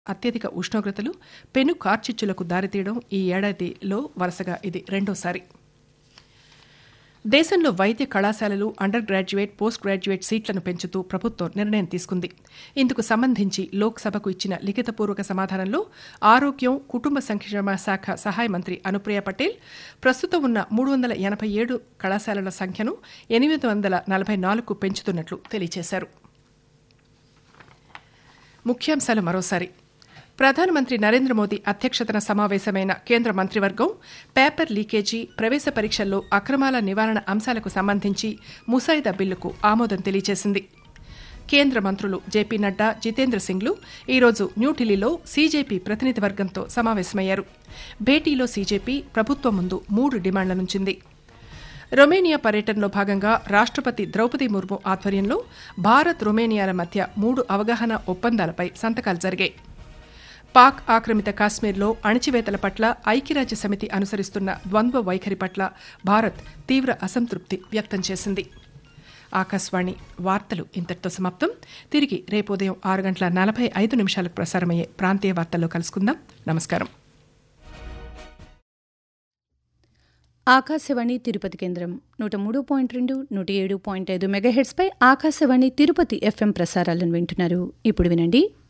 అత్యధిక ఉష్ణోగ్రతలు పెను కార్చిచ్చులకు దారితీయడం ఈ ఏడాదిలో వరుసగా ఇది రెండోసారి దేశంలో వైద్య కళాశాలలు అండర్ గ్రాడ్యుయేట్ పోస్ట్ గ్రాడ్యుయేట్ సీట్లను పెంచుతూ ప్రభుత్వం నిర్ణయం తీసుకుంది ఇందుకు సంబంధించి లోక్సభకు ఇచ్చిన లిఖితపూర్వక సమాధానంలో ఆరోగ్యం కుటుంబ సంక్షేమ శాఖ సహాయ మంత్రి అనుప్రియ పటేల్ ప్రస్తుతం ఉన్న మూడు వందల ఎనభై ఏడు కళాశాలల సంఖ్యను ఎనిమిది వందల నలభై నాలుగుకు పెంచుతున్నట్లు తెలియజేశారు ముఖ్యాంశాలు మరోసారి ప్రధానమంత్రి నరేంద్ర మోదీ అధ్యక్షతన సమావేశమైన కేంద్ర మంత్రివర్గం పేపర్ లీకేజీ ప్రవేశ పరీక్షల్లో అక్రమాల నివారణ అంశాలకు సంబంధించి ముసాయిదా బిల్లుకు ఆమోదం తెలియజేసింది కేంద్ర మంత్రులు జేపీ నడ్డా జితేంద్ర సింగ్లు ఈరోజు న్యూఢిల్లీలో సీజేపీ ప్రతినిధి వర్గంతో సమావేశమయ్యారు భేటీలో సీజేపీ ప్రభుత్వం ముందు మూడు డిమాండ్లనుంచింది రొమేనియా పర్యటనలో భాగంగా రాష్టపతి ద్రౌపది ముర్ము ఆధ్వర్యంలో భారత్ రొమేనియాల మధ్య మూడు అవగాహన ఒప్పందాలపై సంతకాలు జరిగాయి పాక్ ఆక్రమిత కాశ్మీర్లో అణచివేతల పట్ల ఐక్యరాజ్య సమితి అనుసరిస్తున్న ద్వంద్వ వైఖరి పట్ల భారత్ తీవ్ర అసంతృప్తి వ్యక్తం చేసింది ఆకాశవాణి వార్తలు ఇంతటితో సమాప్తం తిరిగి రేపు ఉదయం ఆరు గంటల నలభై ఐదు నిమిషాలకు ప్రసారమయ్యే ప్రాంతీయ వార్తల్లో కలుసుకుందాం నమస్కారం ఆకాశవాణి తిరుపతి కేంద్రం నూట మూడు పాయింట్ రెండు నూట ఏడు పాయింట్ ఐదు మెగాహెడ్స్పై ఆకాశవాణి తిరుపతి ఎఫ్ఎం ప్రసారాలను వింటున్నారు ఇప్పుడు వినండి